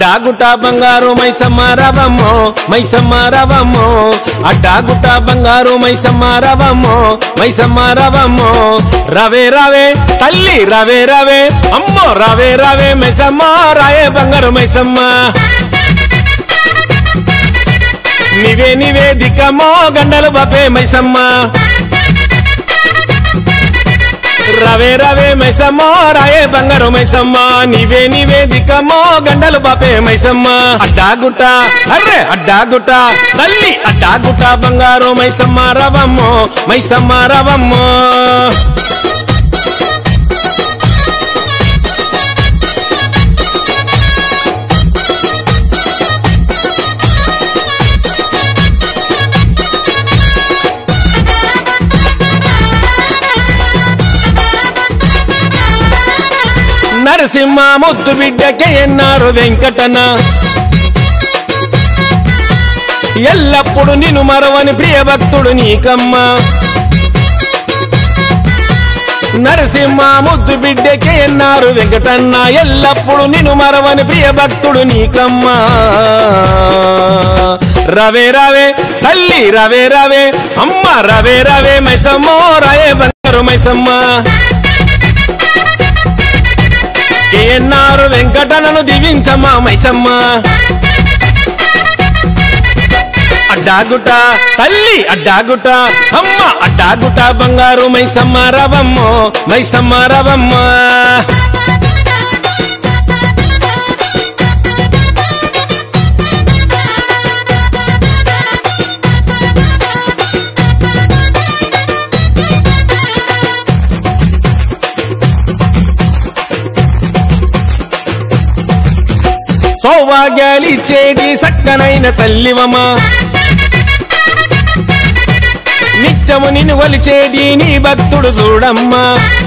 అడ్డాగుట బంగారు మైసమ్మ రవమ్మో మైసమ్మ రవమ్మో అడ్డాగుట బంగారు మైసమ్మ రవమ్మో మైసమ్మ రవమ్మో రవే రవే తల్లి రవే రవే అమ్మో రవే రవే మైసమ్మ రాయే బంగారు మైసమ్మ నివే నివేదికమో గండలు బపే మైసమ్మ రవే రవే మైసమ్మో రాయే బంగారు మైసమ్మ నీవే నివేదికమో గండలు బాపే మైసమ్మ అడ్డాగుట్ట అర్రే అడ్డాగుట్ట తల్లి అడ్డాగుట్ట బంగారు మైసమ్మ రవమ్మో మైసమ్మ రవమ్మో నరసింహ ముద్దు బిడ్డకే ఎన్నారు వెంకటన ఎల్లప్పుడు నిన్ను మరవని ప్రియ భక్తుడు నీకమ్మా నరసింహ ముద్దు బిడ్డకే ఎన్నారు వెంకటన్న ఎల్లప్పుడు నిన్ను మరవని ప్రియ భక్తుడు నీకమ్మా రవే రవే తల్లి రవే రవే అమ్మ రవే రవే మైసమ్మో రాయే బంగారు మైసమ్మ కేఎన్ఆర్ వెంకటనను దీవించమ్మా మైసమ్మ అడ్డాగుట తల్లి అడ్డాగుట అమ్మ అడ్డాగుట బంగారు మైసమ్మ రవమ్మో మైసమ్మ రవమ్మ సౌభాగ్యాలిచ్చేటి సక్కనైన తల్లివమా నిత్యము నిన్ను వలిచేటి నీ భక్తుడు చూడమ్మా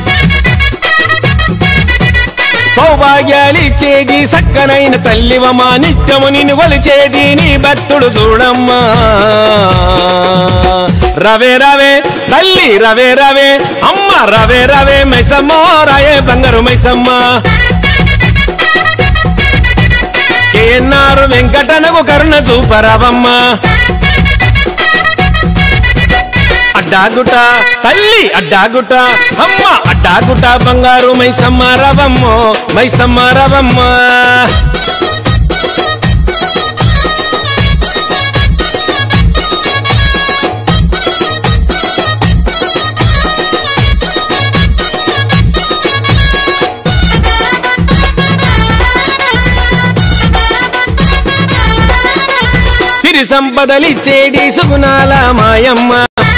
సౌభాగ్యాలిచ్చేటి సక్కనైన తల్లివమా నిత్యము నిన్ను వలిచేటి నీ భక్తుడు చూడమ్మా రవే రవే తల్లి రవే రవే అమ్మ రవే రవే మైసమ్మో రాయే బంగారు మైసమ్మ కేఎన్ఆర్ వెంకటనకు కరుణ చూపరవమ్మ అడ్డాగుట తల్లి అడ్డాగుట అమ్మ అడ్డాగుట బంగారు మైసమ్మ రవమ్మో మైసమ్మ రవమ్మ సిరి సంపదలిచ్చేడి సుగుణాల మాయమ్మ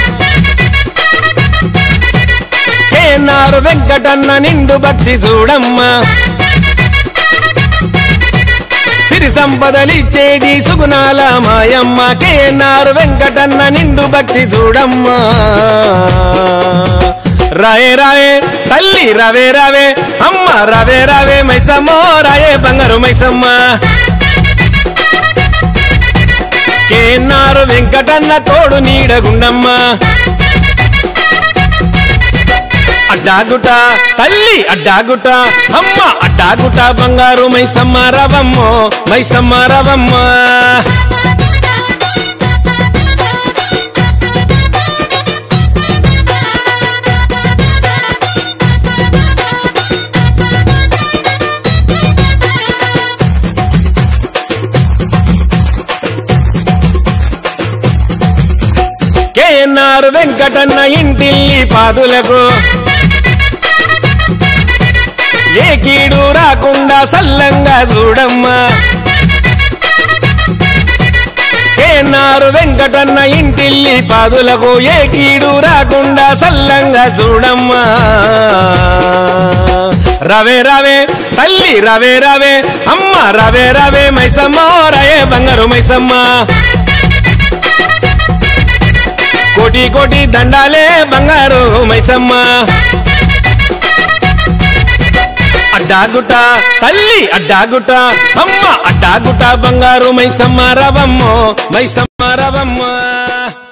కేనారు వెంకటన్న నిండు భక్తి చూడమ్మ సిరి సంపదలిచ్చేడి సుగుణాల మాయమ్మ కేనారు వెంకటన్న నిండు భక్తి చూడమ్మ రాయే రాయే తల్లి రవే రవే అమ్మ రవే రవే మైసమ్మో రాయే బంగారు మైసమ్మ కేన్నారు వెంకటన్న తోడు నీడగుండమ్మ అడ్డాగుట తల్లి అడ్డాగుట అమ్మ అడ్డాగుట బంగారు మైసమ్మ రవమ్మో మైసమ్మ రవమ్మ కేఎన్ఆర్ వెంకటన్న ఇంటిల్లి పాదులకు ఏ కీడు రాకుండా సల్లంగా చూడమ్మా కేఎన్ఆర్ వెంకటన్న ఇంటిల్లి పాదులకు ఏ కీడు రాకుండా సల్లంగా చూడమ్మా రవే రవే తల్లి రవే రవే అమ్మ రవే రవే మైసమ్మ రయే బంగారు మైసమ్మ కోటి కోటి దండాలే బంగారు మైసమ్మ అడ్డాగుట తల్లి అడ్డాగుట అమ్మ అడ్డాగుట బంగారు మైసమ్మ రవమ్మో మైసమ్మ రవమ్మ